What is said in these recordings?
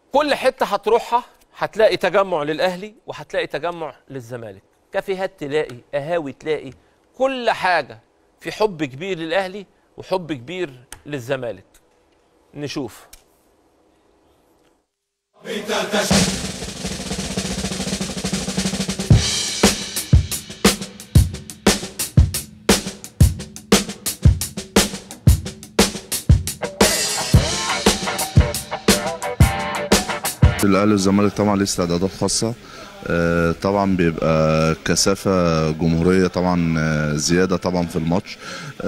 كل حته هتروحها هتلاقي تجمع للاهلي وهتلاقي تجمع للزمالك كافيهات تلاقي قهاوي تلاقي كل حاجه في حب كبير للاهلي وحب كبير للزمالك نشوف الاهلي والزمالك طبعا ليه استعدادات خاصه آه، طبعا بيبقى كثافه جمهوريه طبعا آه، زياده طبعا في الماتش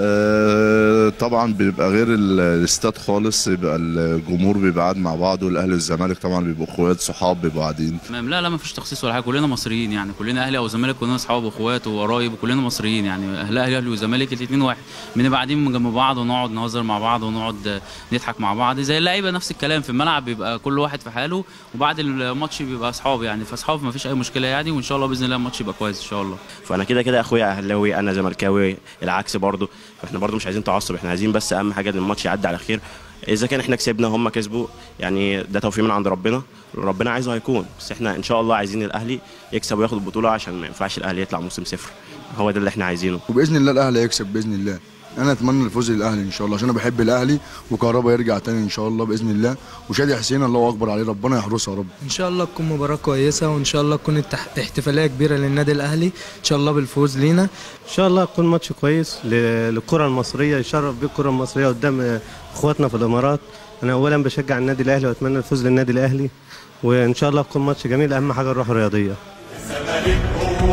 آه، طبعا بيبقى غير ال- الاستاد خالص يبقى الجمهور بيبقى قاعد مع بعض والاهلي والزمالك طبعا بيبقوا اخوات صحاب بيبقوا قاعدين تمام لا لا ما فيش تخصيص ولا حاجه كلنا مصريين يعني كلنا اهلي او زمالك كلنا اصحاب واخوات وقرايب وكلنا مصريين يعني اهل اهلي اهلي وزمالك الاثنين واحد بنبقى قاعدين جنب بعض ونقعد نهزر مع بعض ونقعد نضحك مع بعض زي اللعيبه نفس الكلام في الملعب بيبقى كل واحد في حاله وبعد الماتش بيبقى اصحاب يعني فاصحاب ما فيش اي مشكله يعني وان شاء الله باذن الله الماتش يبقى كويس ان شاء الله فانا كده كده اخويا اهلاوي انا زملكاوي العكس برضه فاحنا برضه مش عايزين تعصب احنا عايزين بس اهم حاجه ان الماتش يعدي على خير اذا كان احنا كسبنا هم كسبوا يعني ده توفيق من عند ربنا ربنا عايزه هيكون بس احنا ان شاء الله عايزين الاهلي يكسب وياخد البطوله عشان ما ينفعش الاهلي يطلع موسم صفر هو ده اللي احنا عايزينه وباذن الله الاهلي هيكسب باذن الله انا اتمنى الفوز للاهلي ان شاء الله عشان انا بحب الاهلي وكهربا يرجع تاني ان شاء الله باذن الله وشادي حسين الله اكبر عليه ربنا يحرسه يا رب ان شاء الله تكون مباراه كويسه وان شاء الله تكون التح- احتفاليه كبيره للنادي الاهلي ان شاء الله بالفوز لينا ان شاء الله يكون ماتش كويس ل- للكره المصريه يشرف بيه الكره المصريه قدام اخواتنا في الامارات انا اولا بشجع النادي الاهلي واتمنى الفوز للنادي الاهلي وان شاء الله يكون ماتش جميل اهم حاجه الروح الرياضيه الزمالك هو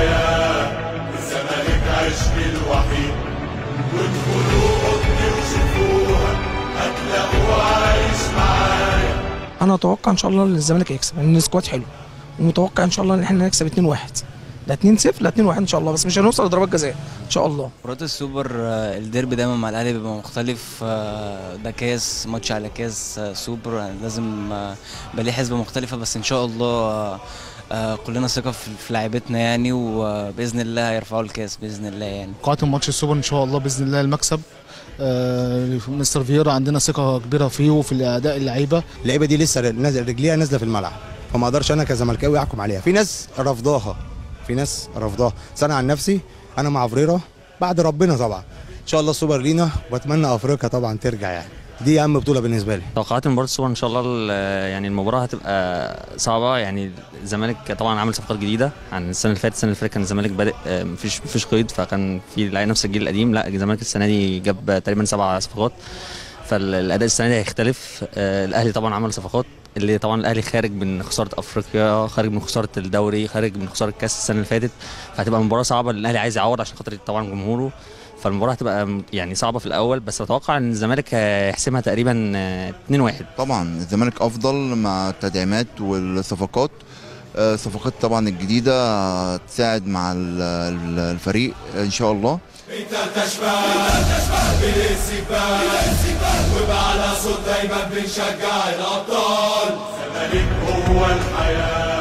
الحياة الزمالك عشقي الوحيد وادخلوا حضني وشوفوها هتلاقوا عايش معايا انا اتوقع ان شاء الله ان الزمالك هيكسب لان السكواد حلو ومتوقع ان شاء الله ان احنا نكسب 2-1 لا 2-0 لا 2-1 ان شاء الله بس مش هنوصل لضربات جزاء ان شاء الله مباراة السوبر آه، الديربي دايما مع الاهلي بيبقى مختلف آه، ده كاس ماتش على كاس آه، سوبر يعني لازم آه، يبقى ليه حسبة مختلفة بس ان شاء الله آه، آه، كلنا ثقة في في لاعيبتنا يعني وباذن الله هيرفعوا الكاس باذن الله يعني قاتل ماتش السوبر ان شاء الله باذن الله المكسب آه، مستر فييرا عندنا ثقه كبيره فيه وفي اداء اللعيبه اللعيبه دي لسه نازل رجليها نازله في الملعب فما اقدرش انا كزملكاوي احكم عليها في ناس رفضاها في ناس رفضاها بس انا عن نفسي انا مع فريرة بعد ربنا طبعا ان شاء الله السوبر لينا واتمنى افريقيا طبعا ترجع يعني دي اهم بطوله بالنسبه لي توقعات مباراة السوبر ان شاء الله ال- يعني المباراة هتبقى صعبة يعني الزمالك طبعا عامل صفقات جديدة عن السنة اللي فاتت السنة اللي فاتت كان الزمالك بادئ آه، مفيش مفيش قيد فكان في لعيبة نفس الجيل القديم لا الزمالك السنة دي جاب تقريبا سبع صفقات فالاداء السنة دي هيختلف آه، الاهلي طبعا عمل صفقات اللي طبعا الاهلي خارج من خسارة افريقيا خارج من خسارة الدوري خارج من خسارة كاس السنة اللي فاتت فهتبقى مباراة صعبة لان الاهلي عايز يعوض عشان خاطر طبعا جمهوره فالمباراة هتبقى م- يعني صعبة في الأول بس أتوقع إن الزمالك هيحسمها تقريبا آه، 2-1 طبعا الزمالك افضل مع التدعيمات والصفقات آه، الصفقات طبعا الجديده تساعد مع ال- ال- الفريق ان شاء الله انت تشبه بالاستقبال وبعلى صوت دايما بنشجع الابطال الزمالك هو الحياة